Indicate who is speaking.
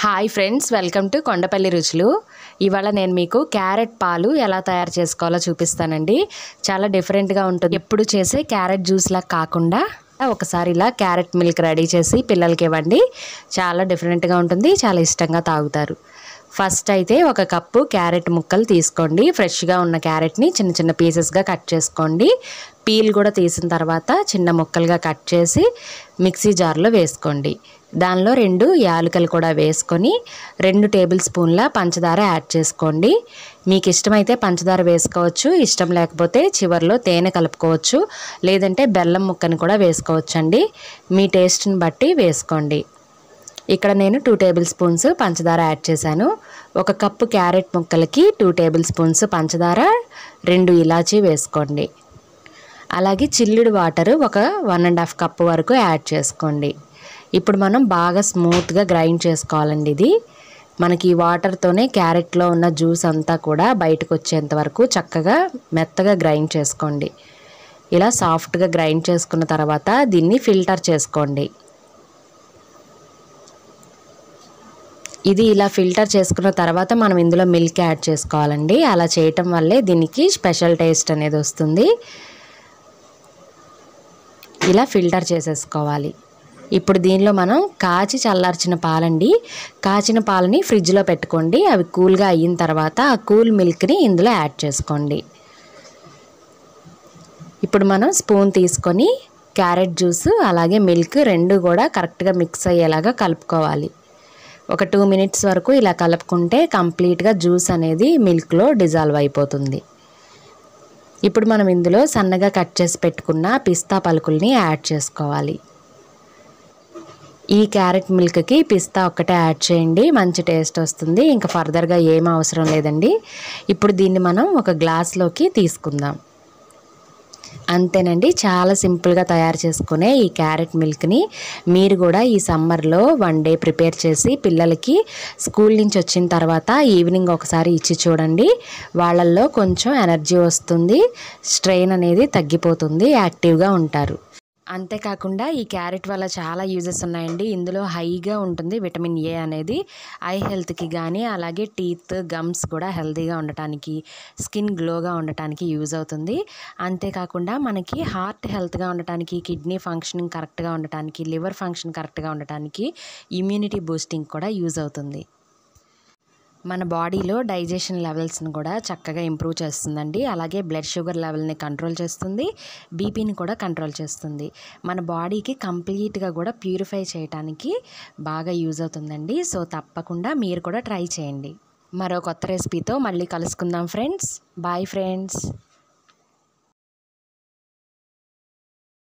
Speaker 1: hi friends welcome to Kondapalli రుచులు ఇవాళ నేను మీకు క్యారెట్ పాలు ఎలా తయారు చేసుకోవాలో చూపిస్తానండి చాలా డిఫరెంట్గా ఉంటుంది ఎప్పుడు చేసే క్యారెట్ జ్యూస్లా కాకుండా ఒకసారి ఇలా క్యారెట్ మిల్క్ రెడీ చేసి పిల్లలకి ఇవ్వండి చాలా డిఫరెంట్గా ఉంటుంది చాలా ఇష్టంగా తాగుతారు ఫస్ట్ అయితే ఒక కప్పు క్యారెట్ ముక్కలు తీసుకోండి ఫ్రెష్గా ఉన్న క్యారెట్ని చిన్న చిన్న పీసెస్గా కట్ చేసుకోండి పీల్ కూడా తీసిన తర్వాత చిన్న ముక్కలుగా కట్ చేసి మిక్సీ జార్లో వేసుకోండి దానిలో రెండు యాలకులు కూడా వేసుకొని రెండు టేబుల్ స్పూన్ల పంచదార యాడ్ చేసుకోండి మీకు ఇష్టమైతే పంచదార వేసుకోవచ్చు ఇష్టం లేకపోతే చివరిలో తేనె కలుపుకోవచ్చు లేదంటే బెల్లం ముక్కని కూడా వేసుకోవచ్చండి మీ టేస్ట్ని బట్టి వేసుకోండి ఇక్కడ నేను టూ టేబుల్ స్పూన్స్ పంచదార యాడ్ చేశాను ఒక కప్పు క్యారెట్ ముక్కలకి టూ టేబుల్ స్పూన్స్ పంచదార రెండు ఇలాచీ వేసుకోండి అలాగే చిల్లుడు వాటర్ ఒక వన్ అండ్ హాఫ్ కప్ వరకు యాడ్ చేసుకోండి ఇప్పుడు మనం బాగా స్మూత్గా గ్రైండ్ చేసుకోవాలండి ఇది మనకి ఈ వాటర్తోనే క్యారెట్లో ఉన్న జ్యూస్ అంతా కూడా బయటకు వచ్చేంత వరకు చక్కగా మెత్తగా గ్రైండ్ చేసుకోండి ఇలా సాఫ్ట్గా గ్రైండ్ చేసుకున్న తర్వాత దీన్ని ఫిల్టర్ చేసుకోండి ఇది ఇలా ఫిల్టర్ చేసుకున్న తర్వాత మనం ఇందులో మిల్క్ యాడ్ చేసుకోవాలండి అలా చేయటం వల్లే దీనికి స్పెషల్ టేస్ట్ అనేది వస్తుంది ఇలా ఫిల్టర్ చేసేసుకోవాలి ఇప్పుడు దీనిలో మనం కాచి చల్లార్చిన పాలండి కాచిన పాలని ఫ్రిడ్జ్లో పెట్టుకోండి అవి కూల్గా అయిన తర్వాత ఆ కూల్ మిల్క్ని ఇందులో యాడ్ చేసుకోండి ఇప్పుడు మనం స్పూన్ తీసుకొని క్యారెట్ జ్యూస్ అలాగే మిల్క్ రెండు కూడా కరెక్ట్గా మిక్స్ అయ్యేలాగా కలుపుకోవాలి ఒక టూ మినిట్స్ వరకు ఇలా కలుపుకుంటే కంప్లీట్గా జ్యూస్ అనేది మిల్క్లో డిజాల్వ్ అయిపోతుంది ఇప్పుడు మనం ఇందులో సన్నగా కట్ చేసి పెట్టుకున్న పిస్తా పలుకుల్ని యాడ్ చేసుకోవాలి ఈ క్యారెట్ మిల్క్కి పిస్తా ఒక్కటే యాడ్ చేయండి మంచి టేస్ట్ వస్తుంది ఇంకా ఫర్దర్గా ఏం అవసరం లేదండి ఇప్పుడు దీన్ని మనం ఒక గ్లాస్లోకి తీసుకుందాం అంతేనండి చాలా సింపుల్గా తయారు చేసుకునే ఈ క్యారెట్ మిల్క్ని మీరు కూడా ఈ సమ్మర్లో వన్ డే ప్రిపేర్ చేసి పిల్లలకి స్కూల్ నుంచి వచ్చిన తర్వాత ఈవినింగ్ ఒకసారి ఇచ్చి చూడండి వాళ్ళల్లో కొంచెం ఎనర్జీ వస్తుంది స్ట్రెయిన్ అనేది తగ్గిపోతుంది యాక్టివ్గా ఉంటారు అంతేకాకుండా ఈ క్యారెట్ వల్ల చాలా యూజెస్ ఉన్నాయండి ఇందులో హైగా ఉంటుంది విటమిన్ ఏ అనేది ఐ హెల్త్కి కానీ అలాగే టీత్ గమ్స్ కూడా హెల్తీగా ఉండటానికి స్కిన్ గ్లోగా ఉండటానికి యూజ్ అవుతుంది అంతేకాకుండా మనకి హార్ట్ హెల్త్గా ఉండటానికి కిడ్నీ ఫంక్షనింగ్ కరెక్ట్గా ఉండటానికి లివర్ ఫంక్షన్ కరెక్ట్గా ఉండటానికి ఇమ్యూనిటీ బూస్టింగ్ కూడా యూజ్ అవుతుంది మన బాడీలో డైజెషన్ లెవెల్స్ని కూడా చక్కగా ఇంప్రూవ్ చేస్తుందండి అలాగే బ్లడ్ షుగర్ లెవెల్ని కంట్రోల్ చేస్తుంది బీపీని కూడా కంట్రోల్ చేస్తుంది మన బాడీకి కంప్లీట్గా కూడా ప్యూరిఫై చేయడానికి బాగా యూజ్ అవుతుందండి సో తప్పకుండా మీరు కూడా ట్రై చేయండి మరో కొత్త రెసిపీతో మళ్ళీ కలుసుకుందాం ఫ్రెండ్స్ బాయ్ ఫ్రెండ్స్